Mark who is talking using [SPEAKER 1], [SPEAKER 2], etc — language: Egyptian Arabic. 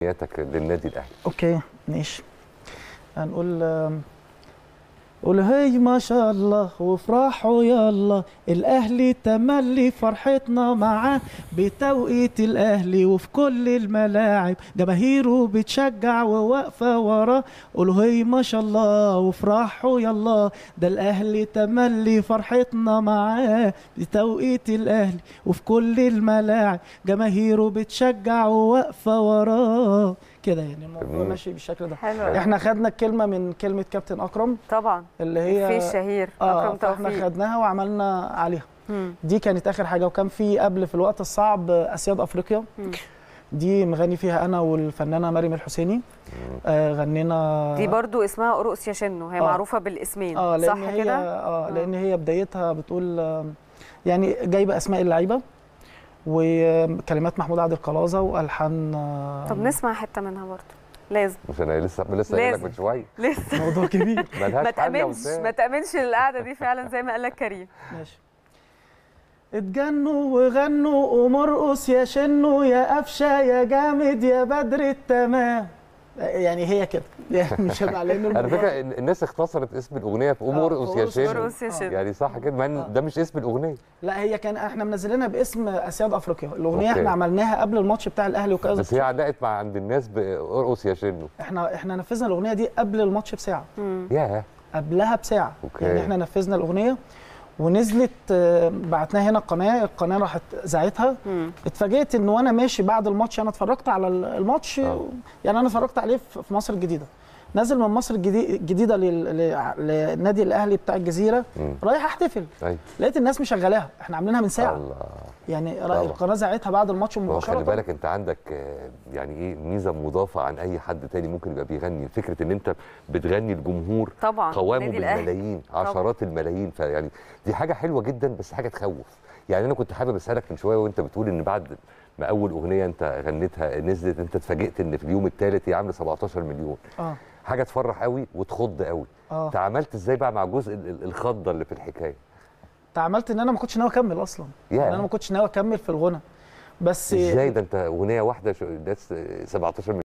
[SPEAKER 1] امنياتك للنادي الاهلي
[SPEAKER 2] اوكي ماشي هنقول آم، قول هي ما شاء الله وافرحوا يلا الاهلي تملي فرحتنا معاه بتوقيت الاهلي وفي كل الملاعب جماهيره بتشجع وواقفه وراه قولوا هي ما شاء الله وافرحوا يلا ده الاهلي تملي فرحتنا معاه بتوقيت الاهلي وفي كل الملاعب جماهيره بتشجع وواقفه وراه كده يعني الموضوع
[SPEAKER 1] جميل.
[SPEAKER 2] ماشي بالشكل ده
[SPEAKER 3] حلو أوي.
[SPEAKER 2] احنا خدنا الكلمه من كلمه كابتن اكرم
[SPEAKER 3] طبعا
[SPEAKER 2] اللي
[SPEAKER 3] في
[SPEAKER 2] هي
[SPEAKER 3] الشهير
[SPEAKER 2] اه
[SPEAKER 3] اكرم
[SPEAKER 2] فاحنا
[SPEAKER 3] توفيق
[SPEAKER 2] خدناها وعملنا عليها
[SPEAKER 3] مم.
[SPEAKER 2] دي كانت اخر حاجه وكان في قبل في الوقت الصعب اسياد افريقيا
[SPEAKER 3] مم.
[SPEAKER 2] دي مغني فيها انا والفنانه مريم الحسيني آه غنينا
[SPEAKER 3] دي برضو اسمها قرقص يا شنو هي
[SPEAKER 2] آه.
[SPEAKER 3] معروفه بالاسمين
[SPEAKER 2] اه لان
[SPEAKER 3] صح
[SPEAKER 2] هي
[SPEAKER 3] كده
[SPEAKER 2] اه
[SPEAKER 3] آه.
[SPEAKER 2] لان هي بدايتها بتقول آه، يعني جايبه اسماء اللعيبه وكلمات محمود عادل قلاظه والحان آه،
[SPEAKER 3] طب نسمع حته منها برضو لازم
[SPEAKER 1] مش انا لسه لسه قايل لك
[SPEAKER 3] لازم.
[SPEAKER 1] من شويه
[SPEAKER 3] لسه
[SPEAKER 2] موضوع كبير
[SPEAKER 1] ملهاش
[SPEAKER 3] ما
[SPEAKER 1] حل يا
[SPEAKER 3] تامنش
[SPEAKER 1] وسام.
[SPEAKER 3] ما تامنش القعده دي فعلا زي ما قال لك كريم
[SPEAKER 2] ماشي اتجنوا وغنوا ومرقص يا شنو يا قفشه يا جامد يا بدر التمام يعني هي كده يعني مش هبقى لان
[SPEAKER 1] على
[SPEAKER 2] الموضوع-
[SPEAKER 1] فكره إن- الناس اختصرت اسم الاغنيه في قوم
[SPEAKER 2] آه،
[SPEAKER 1] ارقص يا
[SPEAKER 2] قرقص-
[SPEAKER 1] شيخ
[SPEAKER 3] قرقص يا
[SPEAKER 2] آه.
[SPEAKER 3] شنو
[SPEAKER 1] يعني صح كده مع ان ده مش اسم الاغنيه
[SPEAKER 2] لا هي كان احنا منزلينها باسم اسياد افريقيا الاغنيه
[SPEAKER 1] أوكي.
[SPEAKER 2] احنا عملناها قبل الماتش بتاع الاهلي وكذا
[SPEAKER 1] بس هي علقت مع عند الناس بارقص يا شنو
[SPEAKER 2] احنا احنا نفذنا الاغنيه دي قبل الماتش بساعه
[SPEAKER 3] مم.
[SPEAKER 1] ياه
[SPEAKER 2] قبلها بساعه
[SPEAKER 1] أوكي.
[SPEAKER 2] يعني احنا نفذنا الاغنيه ونزلت آه، بعتناها هنا القناه القناه راحت ذاعتها
[SPEAKER 3] مم.
[SPEAKER 2] اتفاجئت ان وانا ماشي بعد الماتش انا اتفرجت على الماتش
[SPEAKER 1] آه.
[SPEAKER 2] يعني انا اتفرجت عليه في في مصر الجديده نازل من مصر الجدي- الجديده لل- ل- للنادي الاهلي بتاع الجزيره
[SPEAKER 1] مم.
[SPEAKER 2] رايح احتفل
[SPEAKER 1] ايوه
[SPEAKER 2] لقيت الناس مشغلاها احنا عاملينها من ساعه
[SPEAKER 1] الله
[SPEAKER 2] يعني
[SPEAKER 1] طبعا.
[SPEAKER 2] القناه ذاعتها بعد الماتش
[SPEAKER 1] ما هو خلي
[SPEAKER 2] مباشره
[SPEAKER 1] بالك انت عندك آه، يعني ايه ميزه مضافه عن اي حد تاني ممكن يبقى بيغني فكره ان انت بتغني الجمهور
[SPEAKER 3] طبعا
[SPEAKER 1] قوامه
[SPEAKER 3] النادي الأهلي.
[SPEAKER 1] بالملايين عشرات الملايين فيعني دي حاجه حلوه جدا بس حاجه تخوف يعني انا كنت حابب اسالك من شويه وانت بتقول ان بعد ما اول اغنيه انت غنيتها نزلت انت اتفاجئت ان في اليوم الثالث هي عامله 17 مليون
[SPEAKER 2] اه
[SPEAKER 1] حاجه تفرح قوي وتخض قوي
[SPEAKER 2] اه
[SPEAKER 1] تعاملت ازاي بقى مع جزء ال- ال- الخضه اللي في الحكايه
[SPEAKER 2] تعاملت ان انا ما كنتش ناوي اكمل اصلا
[SPEAKER 1] ياه.
[SPEAKER 2] يعني انا ما كنتش ناوي اكمل في الغنى بس
[SPEAKER 1] ازاي ده انت اغنيه واحده شو- ده 17 مليون